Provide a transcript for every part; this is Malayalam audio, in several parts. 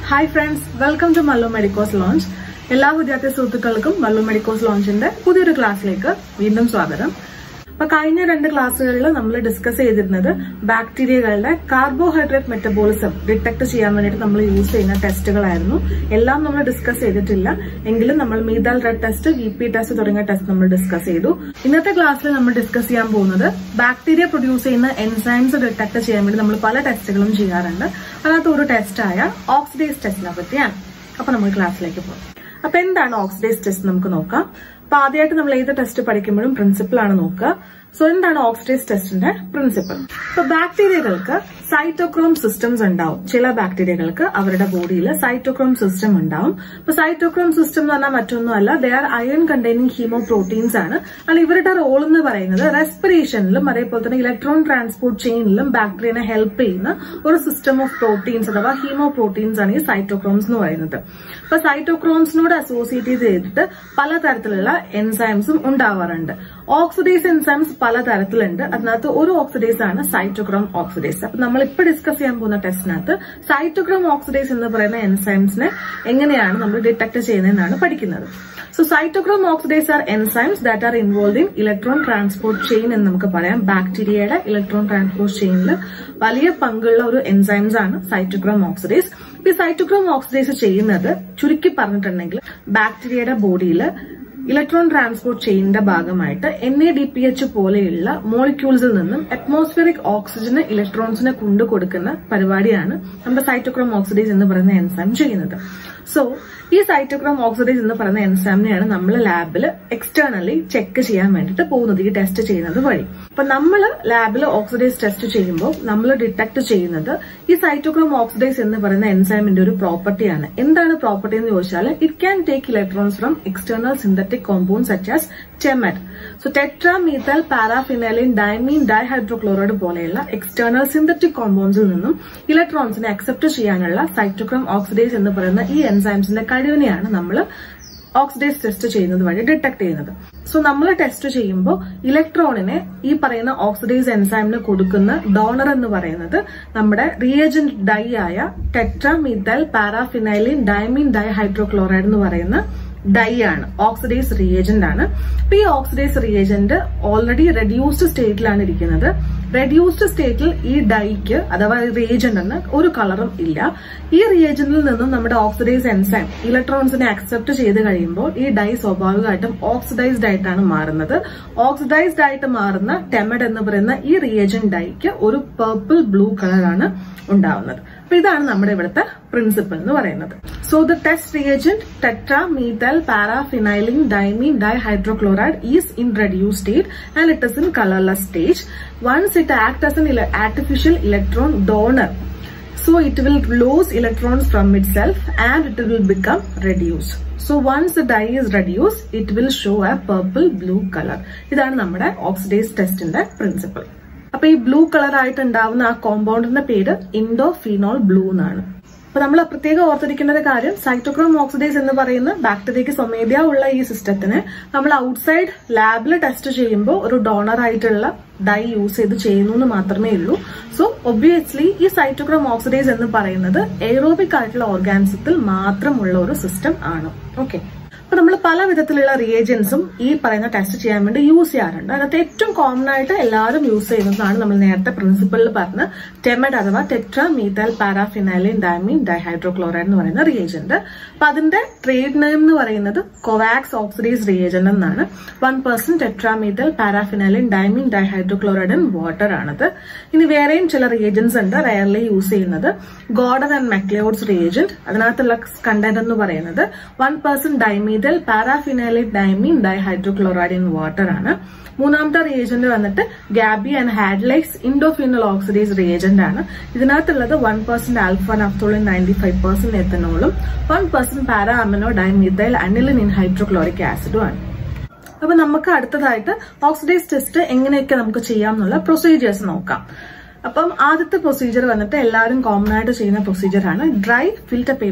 hi friends welcome to Mallu medicos lounge എല്ലാ വിദ്യാർത്ഥി സുഹൃത്തുക്കൾക്കും മല്ലു മെഡിക്കോസ് ലോഞ്ചിന്റെ പുതിയൊരു ക്ലാസ്സിലേക്ക് വീണ്ടും സ്വാഗതം അപ്പൊ കഴിഞ്ഞ രണ്ട് ക്ലാസ്സുകളിൽ നമ്മൾ ഡിസ്കസ് ചെയ്തിരുന്നത് ബാക്ടീരിയകളുടെ കാർബോഹൈഡ്രേറ്റ് മെറ്റബോളിസം ഡിറ്റക്ട് ചെയ്യാൻ വേണ്ടിയിട്ട് നമ്മൾ യൂസ് ചെയ്യുന്ന ടെസ്റ്റുകളായിരുന്നു എല്ലാം നമ്മൾ ഡിസ്കസ് ചെയ്തിട്ടില്ല എങ്കിലും നമ്മൾ methyl red test V P test തുടങ്ങിയ ടെസ്റ്റ് നമ്മൾ ഡിസ്കസ് ചെയ്തു ഇന്നത്തെ ക്ലാസ്സിൽ നമ്മൾ ഡിസ്കസ് ചെയ്യാൻ പോകുന്നത് ബാക്ടീരിയ പ്രൊഡ്യൂസ് ചെയ്യുന്ന എൻസൈംസ് ഡിറ്റക്ട് ചെയ്യാൻ വേണ്ടി നമ്മൾ പല ടെസ്റ്റുകളും ചെയ്യാറുണ്ട് അതിനകത്ത് ഒരു ടെസ്റ്റായ ഓക്സിഡൈസ് ടെസ്റ്റിനെ പറ്റിയാണ് അപ്പൊ നമ്മൾ ക്ലാസ്സിലേക്ക് പോകും അപ്പൊ എന്താണ് ഓക്സിഡൈസ് ടെസ്റ്റ് നമുക്ക് നോക്കാം അപ്പൊ ആദ്യമായിട്ട് നമ്മൾ ഏത് ടെസ്റ്റ് പഠിക്കുമ്പോഴും പ്രിൻസിപ്പിൾ ആണ് നോക്കുക സോ എന്താണ് ഓക്സിഡൈസ് ടെസ്റ്റിന്റെ പ്രിൻസിപ്പിൾ ഇപ്പൊ ബാക്ടീരിയകൾക്ക് സൈറ്റോക്രോം സിസ്റ്റംസ് ഉണ്ടാവും ചില ബാക്ടീരിയകൾക്ക് അവരുടെ ബോഡിയിൽ സൈറ്റോക്രോം സിസ്റ്റം ഉണ്ടാവും ഇപ്പൊ സൈറ്റോക്രോം സിസ്റ്റം എന്ന് പറഞ്ഞാൽ മറ്റൊന്നുമല്ല they are iron containing haemoproteins ആണ് ആണ് ഇവരുടെ റോൾ എന്ന് പറയുന്നത് റെസ്പിറേഷനിലും അതേപോലെ തന്നെ ഇലക്ട്രോൺ ട്രാൻസ്പോർട്ട് ചെയിനിലും ബാക്ടീരിയനെ ഹെൽപ്പ് ചെയ്യുന്ന ഒരു സിസ്റ്റം ഓഫ് പ്രോട്ടീൻസ് അഥവാ ഹീമോ പ്രോട്ടീൻസ് ആണ് ഈ സൈറ്റോക്രോംസ് എന്ന് പറയുന്നത് അപ്പൊ സൈറ്റോക്രോംസിനോട് അസോസിയേറ്റ് ചെയ്തിട്ട് പലതരത്തിലുള്ള എൻസൈംസും ഉണ്ടാവാറുണ്ട് ഓക്സിഡൈസ് എൻസൈംസ് പലതരത്തിലുണ്ട് അതിനകത്ത് ഒരു ഓക്സിഡൈസ് ആണ് സൈറ്റോക്രോം ഓക്സിഡൈസ് അപ്പൊ നമ്മൾ ഇപ്പൊ ഡിസ്കസ് ചെയ്യാൻ പോകുന്ന ടെസ്റ്റിനകത്ത് സൈറ്റോക്രോം ഓക്സിഡൈസ് എന്ന് പറയുന്ന എൻസൈംസിനെ എങ്ങനെയാണ് നമ്മൾ ഡിറ്റക്ട് ചെയ്യുന്നതെന്നാണ് പഠിക്കുന്നത് so cytochrome oxidase are enzymes that are involve in electron transport chain എന്ന് നമുക്ക് പറയാം ബാക്ടീരിയയുടെ ഇലക്ട്രോൺ ട്രാൻസ്പോർട്ട് ചെയിനിൽ വലിയ പങ്കുള്ള ഒരു എൻസൈംസ് ആണ് സൈറ്റോക്രോം ഓക്സിഡൈസ് ഈ സൈറ്റോക്രോം ഓക്സിഡൈസ് ചെയ്യുന്നത് ചുരുക്കി പറഞ്ഞിട്ടുണ്ടെങ്കിൽ ബാക്ടീരിയയുടെ ബോഡിയിൽ ഇലക്ട്രോൺ ട്രാൻസ്പോർട്ട് ചെയിനിന്റെ ഭാഗമായിട്ട് N A D P H പോലെയുള്ള മോളിക്യൂൾസിൽ നിന്നും അറ്റ്മോസ്ഫിയറിക് ഓക്സിജന് ഇലക്ട്രോൺസിനെ കൊണ്ടു കൊടുക്കുന്ന പരിപാടിയാണ് നമ്മുടെ സൈറ്റോക്രോം ഓക്സിഡൈസ് എന്ന് പറയുന്ന എൻസൈം ചെയ്യുന്നത് സോ ഈ സൈറ്റോക്രോം ഓക്സിഡൈസ് എന്ന് പറയുന്ന എൻസൈമിനെയാണ് നമ്മൾ ലാബിൽ എക്സ്റ്റേണലി ചെക്ക് ചെയ്യാൻ വേണ്ടിയിട്ട് പോകുന്നത് ഈ ടെസ്റ്റ് ചെയ്യുന്നത് വഴി അപ്പൊ നമ്മൾ ലാബിൽ ഓക്സിഡൈസ് ടെസ്റ്റ് ചെയ്യുമ്പോൾ നമ്മൾ ഡിറ്റക്ട് ചെയ്യുന്നത് ഈ സൈറ്റോക്രോം ഓക്സിഡൈസ് എന്ന് പറയുന്ന എൻസൈമിന്റെ ഒരു പ്രോപ്പർട്ടിയാണ് എന്താണ് പ്രോപ്പർട്ടി എന്ന് ചോദിച്ചാൽ it can take electrons from external synthetic compound such as temed so tetramethyl paraphenylene diamine dihydrochloride പോലെയുള്ള എക്സ്റ്റേണൽ സിന്തറ്റിക് കോമ്പൗണ്ട്സിൽ നിന്നും ഇലക്ട്രോൺസിനെ അക്സെപ്റ്റ് ചെയ്യാനുള്ള സൈറ്റോക്രോം ഓക്സിഡൈസ് എന്ന് പറയുന്ന ഈ എൻസൈംസിന്റെ കഴിവിനെയാണ് നമ്മൾ ഓക്സിഡൈസ് ടെസ്റ്റ് ചെയ്യുന്നത് വഴി ഡിറ്റക്ട് ചെയ്യുന്നത് സോ നമ്മൾ ടെസ്റ്റ് ചെയ്യുമ്പോൾ ഇലക്ട്രോണിനെ ഈ പറയുന്ന ഓക്സിഡൈസ് എൻസൈമിന് കൊടുക്കുന്ന ഡോണർ എന്ന് പറയുന്നത് നമ്മുടെ റിയേജന്റ് ഡൈ ആയ ടെട്രാമിഥൈൽ പാരാഫിനൈലിൻ ഡൈമീൻ ഡൈഹൈഡ്രോക്ലോറൈഡ് എന്ന് പറയുന്ന ഡൈ ആണ് ഓക്സിഡൈസ് റിയേജന്റ് ആണ് അപ്പൊ ഈ ഓക്സിഡൈസ് റിയേജന്റ് ഓൾറെഡി റെഡ്യൂസ്ഡ് സ്റ്റേറ്റിലാണ് ഇരിക്കുന്നത് റെഡ്യൂസ്ഡ് സ്റ്റേറ്റിൽ ഈ ഡൈക്ക് അഥവാ റിയേജന്റിന് ഒരു കളറും ഇല്ല ഈ റിയേജന്റിൽ നിന്നും നമ്മുടെ ഓക്സിഡൈസ് എൻസൈം ഇലക്ട്രോൺസിനെ അക്സെപ്റ്റ് ചെയ്ത് കഴിയുമ്പോൾ ഈ ഡൈ സ്വാഭാവികമായിട്ടും ഓക്സിഡൈസ്ഡ് ആയിട്ടാണ് മാറുന്നത് ഓക്സിഡൈസ്ഡ് ആയിട്ട് മാറുന്ന ടെമഡ് എന്ന് പറയുന്ന ഈ റിയേജന്റ് ഡൈക്ക് ഒരു പർപ്പിൾ ബ്ലൂ കളറാണ് ഉണ്ടാവുന്നത് അപ്പൊ ഇതാണ് നമ്മുടെ ഇവിടുത്തെ പ്രിൻസിപ്പിൾ എന്ന് പറയുന്നത് so the test reagent tetramethyl paraphenylene diamine dihydrochloride is in reduce state and it is in colourless stage once it act as an artificial electron donor so it will lose electrons from itself and it will become reduced so once the dye is reduced it will show a purple blue color ഇതാണ് നമ്മുടെ ഓക്സിഡൈസ് ടെസ്റ്റിന്റെ പ്രിൻസിപ്പിൾ അപ്പൊ ഈ ബ്ലൂ കളർ ആയിട്ട് ഉണ്ടാവുന്ന ആ കോമ്പൗണ്ടിന്റെ പേര് ഇൻഡോ ഫീനോൾ ബ്ലൂ എന്നാണ് അപ്പൊ നമ്മൾ പ്രത്യേകം ഓർത്തിരിക്കേണ്ട ഒരു കാര്യം സൈറ്റോക്രോം ഓക്സിഡൈസ് എന്ന് പറയുന്ന ബാക്ടീരിയക്ക് സ്വമേധയാ ഉള്ള ഈ സിസ്റ്റത്തിനെ നമ്മൾ ഔട്ട്സൈഡ് ലാബിൽ ടെസ്റ്റ് ചെയ്യുമ്പോൾ ഒരു ഡോണർ ആയിട്ടുള്ള ഡൈ യൂസ് ചെയ്ത് ചെയ്യുന്നു എന്ന് മാത്രമേ ഉള്ളൂ സോ ഒബ്വിയസ്ലി ഈ സൈറ്റോക്രോം ഓക്സിഡൈസ് എന്ന് പറയുന്നത് എയറോബിക് ആയിട്ടുള്ള ഓർഗാനിസത്തിൽ മാത്രമുള്ള ഒരു സിസ്റ്റം ആണ് ഓക്കെ അപ്പൊ നമ്മൾ പല വിധത്തിലുള്ള റിയേജൻസും ഈ പറയുന്ന ടെസ്റ്റ് ചെയ്യാൻ വേണ്ടി യൂസ് ചെയ്യാറുണ്ട് അതിനകത്ത് ഏറ്റവും കോമൺ ആയിട്ട് എല്ലാവരും യൂസ് ചെയ്യുന്നതാണ് നമ്മൾ നേരത്തെ പ്രിൻസിപ്പളിൽ പറഞ്ഞ ടെമഡ് അഥവാ ടെട്രാ മീതൽ പാരാഫിനൈലിൻ ഡൈമീൻ ഡൈഹൈഡ്രോക്ലോറൈഡ് എന്ന് പറയുന്ന റിയേജന്റ് അപ്പൊ അതിന്റെ ട്രേഡ് നെയിം എന്ന് പറയുന്നത് കൊവാക്സ് ഓക്സിഡൈസ് റിയേജന്റ് എന്നാണ് one percent tetramethyl paraphenylene diamine dihydrochloride in water ആണത് ഇനി വേറെയും ചില റിയേജൻസ് ഉണ്ട് റയർലി യൂസ് ചെയ്യുന്നത് ഗോഡർ ആൻഡ് മെക്ലിയോഡ്സ് റിയേജന്റ് അതിനകത്തുള്ള കണ്ടന്റ് എന്ന് പറയുന്നത് one percent dimethyl methyl paraphenylic diamine dihydrochloride in water ആണ് മൂന്നാമത്തെ റിയേജന്റ് വന്നിട്ട് Gaby and Hadley's indophenol oxidase reagent ആണ് ഇതിനകത്തുള്ളത് one percent alpha naphthol ninety five percent എത്തനോളും one percent para amino dimethyl aniline in hydrochloric ആസിഡും ആണ് അപ്പൊ നമുക്ക് അടുത്തതായിട്ട് ഓക്സിഡൈസ് ടെസ്റ്റ് എങ്ങനെയൊക്കെ നമുക്ക് ചെയ്യാം എന്നുള്ള പ്രൊസീജിയേഴ്സ് നോക്കാം അപ്പം ആദ്യത്തെ പ്രൊസീജിയർ വന്നിട്ട് എല്ലാവരും കോമൺ ആയിട്ട് ചെയ്യുന്ന പ്രൊസീജിയർ ആണ് ഡ്രൈ ഫിൽറ്റർ പേപ്പർ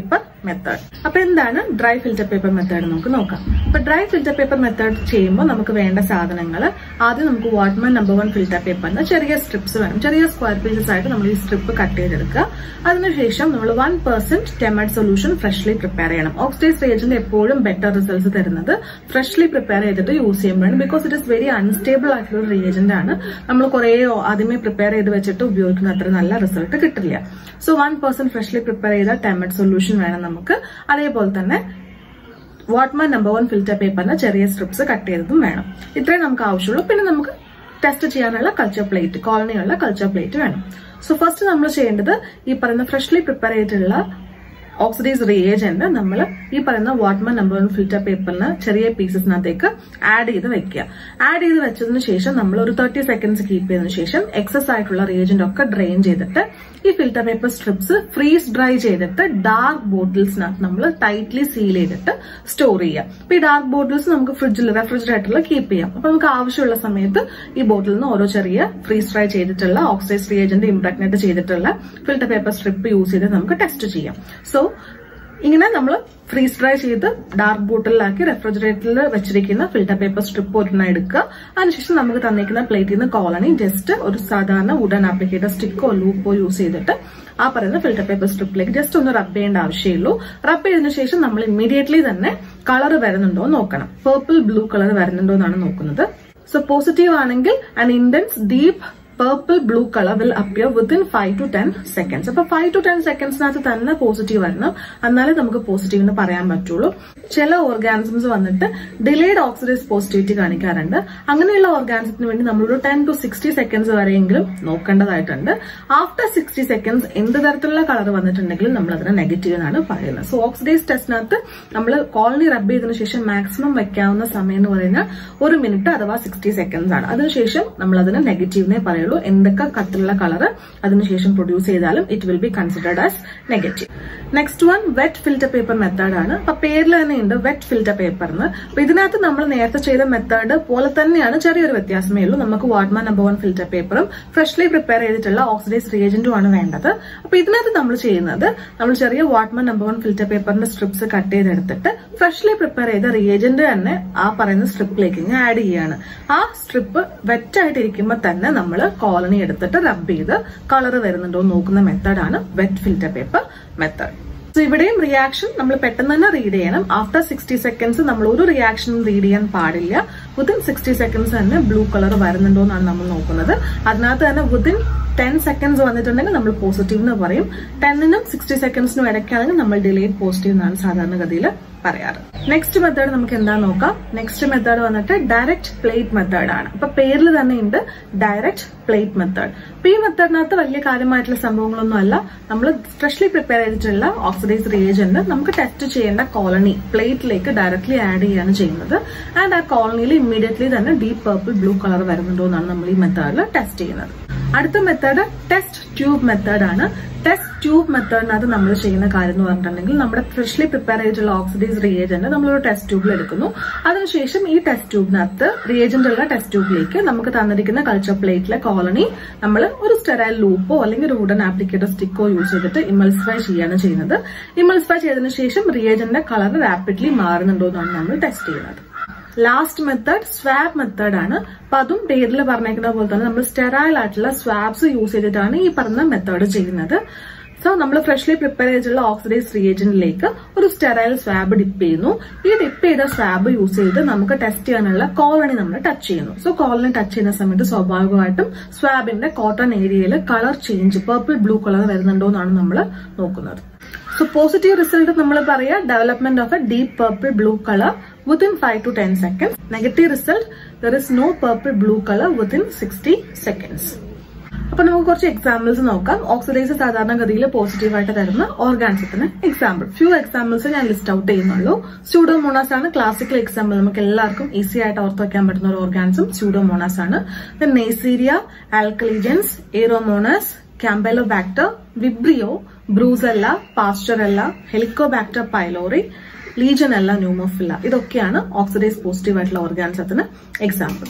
മെത്തേഡ് അപ്പൊ എന്താണ് ഡ്രൈ ഫിൽറ്റർ പേപ്പർ മെത്തേഡ് നമുക്ക് നോക്കാം അപ്പൊ ഡ്രൈ ഫിൽറ്റർ പേപ്പർ മെത്തേഡ് ചെയ്യുമ്പോൾ നമുക്ക് വേണ്ട സാധനങ്ങൾ ആദ്യം നമുക്ക് വാട്ട്മാൻ നമ്പർ വൺ ഫിൽറ്റർ പേപ്പറിന് ചെറിയ സ്ട്രിപ്സ് വേണം ചെറിയ സ്ക്വയർ പീസസ് ആയിട്ട് നമ്മൾ ഈ സ്ട്രിപ്പ് കട്ട് ചെയ്തെടുക്കുക അതിനുശേഷം നമ്മൾ one percent temed solution freshly prepare ചെയ്യണം ഓക്സിഡൈസ് റേജന്റ് എപ്പോഴും ബെറ്റർ റിസൾട്ട്സ് തരുന്നത് ഫ്രഷ്ലി പ്രിപ്പയർ ചെയ്തിട്ട് യൂസ് ചെയ്യുമ്പോഴാണ് because it is very unstable ആയിട്ടുള്ള ഒരു റിയേജന്റ് ആണ് നമ്മൾ കുറെ ആദ്യമേ പ്രിപ്പയർ ചെയ്ത് വെച്ചിട്ട് ഉപയോഗിക്കുന്ന അത്ര നല്ല റിസൾട്ട് കിട്ടില്ല so one percent freshly prepare ചെയ്ത ടെമഡ് സൊല്യൂഷൻ വേണം നമുക്ക് അതേപോലെ തന്നെ വാട്ട്മാൻ നമ്പർ വൺ ഫിൽറ്റർ പേപ്പറിന് ചെറിയ സ്ട്രിപ്സ് കട്ട് ചെയ്തതും വേണം ഇത്രയും നമുക്ക് ആവശ്യമുള്ളൂ പിന്നെ നമുക്ക് ടെസ്റ്റ് ചെയ്യാനുള്ള കൾച്ചർ പ്ലേറ്റ് കോളനിയുള്ള കൾച്ചർ പ്ലേറ്റ് വേണം സോ ഫസ്റ്റ് നമ്മൾ ചെയ്യേണ്ടത് ഈ പറയുന്ന ഫ്രഷ്ലി പ്രിപ്പയർ ചെയ്തിട്ടുള്ള ഓക്സിഡൈസ് റിയേജന്റ് നമ്മൾ ഈ പറയുന്ന വാട്ട്മാൻ നമ്പർ വൺ ഫിൽറ്റർ പേപ്പറിന് ചെറിയ പീസസിനകത്തേക്ക് ആഡ് ചെയ്ത് വെക്കുക ആഡ് ചെയ്ത് വെച്ചതിന് ശേഷം നമ്മൾ ഒരു തേർട്ടി സെക്കൻഡ്സ് കീപ്പ് ചെയ്തതിനു ശേഷം എക്സസ് ആയിട്ടുള്ള റിയേജന്റ് ഒക്കെ ഡ്രെയിൻ ചെയ്തിട്ട് ഈ filter paper strips freeze dry ചെയ്തിട്ട് ഡാർക്ക് ബോട്ടിൽസിനകത്ത് നമ്മൾ ടൈറ്റ്ലി സീൽ ചെയ്തിട്ട് സ്റ്റോർ ചെയ്യാം അപ്പൊ ഈ ഡാർക്ക് ബോട്ടിൽസ് നമുക്ക് ഫ്രിഡ്ജിൽ റെഫ്രിജറേറ്ററിൽ കീപ്പ് ചെയ്യാം അപ്പൊ നമുക്ക് ആവശ്യമുള്ള സമയത്ത് ഈ ബോട്ടിൽ നിന്ന് ഓരോ ചെറിയ ഫ്രീസ് ഡ്രൈ ചെയ്തിട്ടുള്ള ഓക്സിഡൈസ് റിയേജന്റ് ഇംപ്രഗ്നേറ്റ് ചെയ്തിട്ടുള്ള ഫിൽറ്റർ പേപ്പർ സ്ട്രിപ്പ് യൂസ് ചെയ്ത് നമുക്ക് ടെസ്റ്റ് ചെയ്യാം സോ ഇങ്ങനെ നമ്മൾ ഫ്രീസ് ഡ്രൈ ചെയ്ത് ഡാർക്ക് ബോട്ടിലാക്കി റെഫ്രിജറേറ്ററിൽ വെച്ചിരിക്കുന്ന ഫിൽറ്റർ പേപ്പർ സ്ട്രിപ്പ് ഒരെണ്ണം എടുക്കുക അതിനുശേഷം നമുക്ക് തന്നിരിക്കുന്ന പ്ലേറ്റിൽ നിന്ന് കോളനി ജസ്റ്റ് ഒരു സാധാരണ വുഡൻ ആപ്ലിക്കേറ്റർ സ്റ്റിക്കോ ലൂപ്പോ യൂസ് ചെയ്തിട്ട് ആ പറയുന്ന ഫിൽറ്റർ പേപ്പർ സ്ട്രിപ്പിലേക്ക് ജസ്റ്റ് ഒന്ന് റബ്ബ് ചെയ്യേണ്ട ആവശ്യമുള്ളൂ റബ്ബ് ചെയ്തതിനു ശേഷം നമ്മൾ ഇമ്മീഡിയറ്റ്ലി തന്നെ കളർ വരുന്നുണ്ടോ എന്ന് നോക്കണം പേർപ്പിൾ ബ്ലൂ കളർ വരുന്നുണ്ടോ എന്നാണ് നോക്കുന്നത് സോ പോസിറ്റീവ് ആണെങ്കിൽ and intense deep purple blue colour will appear within five to ten seconds അപ്പൊ ഫൈവ് ടു ടെൻ സെക്കൻഡ്സിനകത്ത് തന്നെ പോസിറ്റീവ് വരണം എന്നാലേ നമുക്ക് പോസിറ്റീവ് എന്ന് പറയാൻ പറ്റുള്ളൂ ചില ഓർഗാനിസംസ് വന്നിട്ട് ഡിലേഡ് ഓക്സിഡൈസ് പോസിറ്റിവിറ്റി കാണിക്കാറുണ്ട് അങ്ങനെയുള്ള ഓർഗാനിസത്തിന് വേണ്ടി നമ്മളൊരു ടെൻ ടു സിക്സ്റ്റി സെക്കൻഡ്സ് വരെയെങ്കിലും നോക്കേണ്ടതായിട്ടുണ്ട് ആഫ്റ്റർ സിക്സ്റ്റി സെക്കൻഡ്സ് എന്ത് തരത്തിലുള്ള കളർ വന്നിട്ടുണ്ടെങ്കിലും നമ്മൾ അതിനെ നെഗറ്റീവ് എന്നാണ് പറയുന്നത് സോ ഓക്സിഡൈസ് ടെസ്റ്റിനകത്ത് നമ്മൾ കോളനി റബ്ബ് ചെയ്തതിനു ശേഷം മാക്സിമം വെക്കാവുന്ന സമയം എന്ന് പറയുന്നത് ഒരു മിനിറ്റ് അഥവാ സിക്സ്റ്റി സെക്കൻഡ്സ് ആണ് അതിനുശേഷം നമ്മൾ അതിന് നെഗറ്റീവിനെ പറയുള്ളൂ എന്തൊക്കെ കത്തിലുള്ള കളർ അതിനുശേഷം പ്രൊഡ്യൂസ് ചെയ്താലും it will be considered as negative next one wet filter paper method ആണ് അപ്പൊ പേരിൽ തന്നെ ഉണ്ട് വെറ്റ് ഫിൽറ്റർ പേപ്പർ എന്ന് അപ്പൊ ഇതിനകത്ത് നമ്മൾ നേരത്തെ ചെയ്ത മെത്തേഡ് പോലെ തന്നെയാണ് ചെറിയൊരു വ്യത്യാസമേ ഉള്ളൂ നമുക്ക് വാട്ട്മാൻ നമ്പർ വൺ ഫിൽറ്റർ പേപ്പറും ഫ്രഷ്ലി പ്രിപ്പയർ ചെയ്തിട്ടുള്ള ഓക്സിഡൈസ് റിയേജന്റും ആണ് വേണ്ടത് അപ്പൊ ഇതിനകത്ത് നമ്മൾ ചെയ്യുന്നത് നമ്മൾ ചെറിയ വാട്ട്മാൻ നമ്പർ വൺ ഫിൽറ്റർ പേപ്പറിന്റെ സ്ട്രിപ്സ് കട്ട് ചെയ്തെടുത്തിട്ട് ഫ്രഷ്ലി പ്രിപ്പയർ ചെയ്ത റിയേജന്റ് തന്നെ ആ പറയുന്ന സ്ട്രിപ്പിലേക്ക് ഇങ്ങനെ ആഡ് ചെയ്യാണ് ആ സ്ട്രിപ്പ് വെറ്റായിട്ട് ഇരിക്കുമ്പോൾ തന്നെ നമ്മൾ കോളനി എടുത്തിട്ട് റബ്ബ് ചെയ്ത് കളർ വരുന്നുണ്ടോ എന്ന് നോക്കുന്ന മെത്തേഡാണ് wet filter paper method so ഇവിടെയും റിയാക്ഷൻ നമ്മൾ പെട്ടെന്ന് തന്നെ റീഡ് ചെയ്യണം ആഫ്റ്റർ സിക്സ്റ്റി സെക്കൻഡ്സ് നമ്മൾ ഒരു റിയാക്ഷനും റീഡ് ചെയ്യാൻ പാടില്ല വിത്തിൻ സിക്സ്റ്റി സെക്കൻഡ്സ് തന്നെ ബ്ലൂ കളർ വരുന്നുണ്ടോ എന്നാണ് നമ്മൾ നോക്കുന്നത് അതിനകത്ത് തന്നെ വിത്തിൻ ടെൻ സെക്കൻഡ്സ് വന്നിട്ടുണ്ടെങ്കിൽ നമ്മൾ പോസിറ്റീവ് എന്ന് പറയും ടെന്നിനും സിക്സ്റ്റി സെക്കൻഡ്സിനും ഇടയ്ക്കാണെങ്കിൽ നമ്മൾ ഡിലേഡ് പോസിറ്റീവ് എന്നാണ് സാധാരണഗതിയിൽ പറയാറ് നെക്സ്റ്റ് മെത്തേഡ് നമുക്ക് എന്താ നോക്കാം നെക്സ്റ്റ് മെത്തേഡ് വന്നിട്ട് ഡയറക്റ്റ് പ്ലേറ്റ് മെത്തേഡ് ആണ് അപ്പൊ പേരിൽ തന്നെ ഉണ്ട് ഡയറക്റ്റ് പ്ലേറ്റ് മെത്തേഡ് അപ്പൊ ഈ മെത്തേഡിനകത്ത് വലിയ കാര്യമായിട്ടുള്ള സംഭവങ്ങളൊന്നും അല്ല നമ്മൾ ഫ്രഷ്ലി പ്രിപ്പയർ ചെയ്തിട്ടുള്ള ഓക്സിഡൈസ് റിയേജന്റ് നമുക്ക് ടെസ്റ്റ് ചെയ്യേണ്ട കോളനി പ്ലേറ്റിലേക്ക് ഡയറക്ട്ലി ആഡ് ചെയ്യാണ് ചെയ്യുന്നത് ആൻഡ് ആ കോളനിയിൽ ഇമ്മീഡിയറ്റ്ലി തന്നെ ഡീപ് പർപ്പിൾ ബ്ലൂ കളർ വരുന്നുണ്ടോ എന്നാണ് നമ്മൾ ഈ മെത്തേഡിൽ ടെസ്റ്റ് ചെയ്യുന്നത് അടുത്ത മെത്തേഡ് ടെസ്റ്റ് ട്യൂബ് മെത്തേഡ് ആണ് ടെസ്റ്റ് ട്യൂബ് മെത്തേഡിനകത്ത് നമ്മൾ ചെയ്യുന്ന കാര്യം എന്ന് പറഞ്ഞിട്ടുണ്ടെങ്കിൽ നമ്മുടെ ഫ്രഷ്ലി പ്രിപ്പയർ ചെയ്തിട്ടുള്ള ഓക്സിഡൈസ് റിയേജന്റ് നമ്മളൊരു ടെസ്റ്റ് ട്യൂബിൽ എടുക്കുന്നു അതിനുശേഷം ഈ ടെസ്റ്റ് ട്യൂബിനകത്ത് റിയേജന്റ് ഉള്ള ടെസ്റ്റ് ട്യൂബിലേക്ക് നമുക്ക് തന്നിരിക്കുന്ന കൾച്ചർ പ്ലേറ്റിലെ കോളനി നമ്മൾ ഒരു സ്റ്റെറൈൽ ലൂപ്പോ അല്ലെങ്കിൽ ഒരു വുഡൻ ആപ്ലിക്കേറ്റർ സ്റ്റിക്കോ യൂസ് ചെയ്തിട്ട് ഇമൾസിഫൈ ചെയ്യാണ് ചെയ്യുന്നത് ഇമൾസിഫൈ ചെയ്തതിനു ശേഷം റിയേജന്റിന്റെ കളർ റാപ്പിഡ്ലി മാറുന്നുണ്ടോ എന്നാണ് നമ്മൾ ടെസ്റ്റ് ചെയ്യുന്നത് ലാസ്റ്റ് മെത്തേഡ് സ്വാബ് മെത്തേഡ് ആണ് അപ്പൊ അതും പേരിൽ പറഞ്ഞേക്കുന്ന പോലെ തന്നെ നമ്മൾ സ്റ്റെറൈൽ ആയിട്ടുള്ള സ്വാബ്സ് യൂസ് ചെയ്തിട്ടാണ് ഈ പറഞ്ഞ മെത്തേഡ് ചെയ്യുന്നത് സോ നമ്മൾ ഫ്രഷ്ലി പ്രിപ്പയർ ചെയ്തിട്ടുള്ള ഓക്സിഡൈസ് റിയേജന്റിലേക്ക് ഒരു സ്റ്റെറൈൽ സ്വാബ് ഡിപ്പ് ചെയ്യുന്നു ഈ ഡിപ്പ് ചെയ്ത സ്വാബ് യൂസ് ചെയ്ത് നമുക്ക് ടെസ്റ്റ് ചെയ്യാനുള്ള കോളനി നമ്മൾ ടച്ച് ചെയ്യുന്നു സോ കോളനി ടച്ച് ചെയ്യുന്ന സമയത്ത് സ്വാഭാവികമായിട്ടും സ്വാബിന്റെ കോട്ടൺ ഏരിയയിൽ colour change purple blue colour വരുന്നുണ്ടോ എന്നാണ് നമ്മൾ നോക്കുന്നത് സോ പോസിറ്റീവ് റിസൾട്ട് നമ്മൾ പറയാ development of a deep purple blue colour within five to ten seconds negative result there is no purple blue colour within sixty seconds അപ്പൊ നമുക്ക് കുറച്ച് എക്സാമ്പിൾസ് നോക്കാം ഓക്സിഡൈസ് സാധാരണഗതിയിൽ പോസിറ്റീവായിട്ട് തരുന്ന ഓർഗാൻസത്തിന് എക്സാമ്പിൾ ഫ്യൂ എക്സാമ്പിൾസ് ഞാൻ ലിസ്റ്റ് ഔട്ട് ചെയ്യുന്നുള്ളൂ സ്യൂഡോമോണാസ് ആണ് ക്ലാസിക്കൽ എക്സാമ്പിൾ നമുക്ക് എല്ലാവർക്കും ഈസി ആയിട്ട് ഓർത്ത് വെക്കാൻ പറ്റുന്ന ഒരു ഓർഗാൻസും സ്യൂഡോമോണാസ് ആണ് Neisseria Alcaligenes Aeromonas Campylobacter Vibrio Brucella Pasteurella Helicobacter pylori Legionella pneumophila ഇതൊക്കെയാണ് ഓക്സിഡൈസ് പോസിറ്റീവ് ആയിട്ടുള്ള ഓർഗാൻസത്തിന് എക്സാമ്പിൾ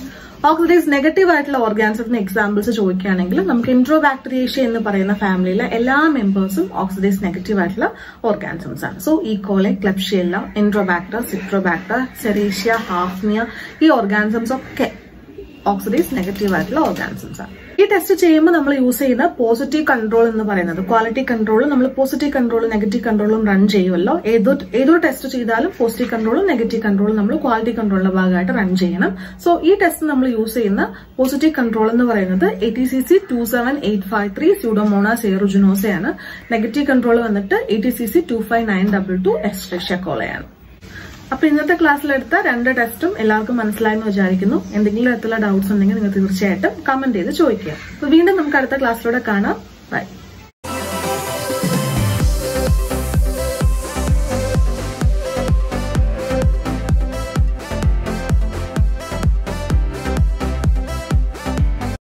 ഓക്സിഡൈസ് നെഗറ്റീവ് ആയിട്ടുള്ള ഓർഗാൻസത്തിന് എക്സാമ്പിൾസ് ചോദിക്കുകയാണെങ്കിൽ നമുക്ക് ഇൻട്രോബാക്ടീരിയേഷ്യ എന്ന് പറയുന്ന ഫാമിലിയിലെ എല്ലാ മെമ്പേഴ്സും ഓക്സിഡൈസ് നെഗറ്റീവ് ആയിട്ടുള്ള ഓർഗാനിസംസ് ആണ് so E coli Klebsiella Enterobacter Citrobacter Serratia Hafnia ഈ ഓർഗാനിസംസ് ഒക്കെ ഓക്സിഡൈസ് നെഗറ്റീവ് ആയിട്ടുള്ള ഓർഗാനിസംസ് ആണ് ഈ ടെസ്റ്റ് ചെയ്യുമ്പോൾ നമ്മൾ യൂസ് ചെയ്യുന്ന പോസിറ്റീവ് കൺട്രോൾ എന്ന് പറയുന്നത് ക്വാളിറ്റി കൺട്രോൾ നമ്മൾ പോസിറ്റീവ് കൺട്രോൾ നെഗറ്റീവ് കൺട്രോളും റൺ ചെയ്യുമല്ലോ ഏതോ ഏതോ ടെസ്റ്റ് ചെയ്താലും പോസിറ്റീവ് കൺട്രോളും നെഗറ്റീവ് കൺട്രോളും നമ്മൾ ക്വാളിറ്റി കൺട്രോളിന്റെ ഭാഗമായിട്ട് റൺ ചെയ്യണം സോ ഈ ടെസ്റ്റ് നമ്മൾ യൂസ് ചെയ്യുന്ന പോസിറ്റീവ് കൺട്രോൾ എന്ന് പറയുന്നത് A T C C two seven eight five three Pseudomonas എയറുജുനോസയാണ് നെഗറ്റീവ് കൺട്രോൾ വന്നിട്ട് A T C C two five nine double two എസ്ട്രഷക്കോളയാണ് അപ്പൊ ഇന്നത്തെ ക്ലാസ്സിലെടുത്ത രണ്ട് ടെസ്റ്റും എല്ലാവർക്കും മനസ്സിലായെന്ന് വിചാരിക്കുന്നു എന്തെങ്കിലും തരത്തിലുള്ള ഡൗട്ട്സ് ഉണ്ടെങ്കിൽ നിങ്ങൾ തീർച്ചയായിട്ടും കമന്റ് ചെയ്ത് ചോദിക്കുക അപ്പൊ വീണ്ടും നമുക്ക് അടുത്ത ക്ലാസ്സിലൂടെ കാണാം ബൈ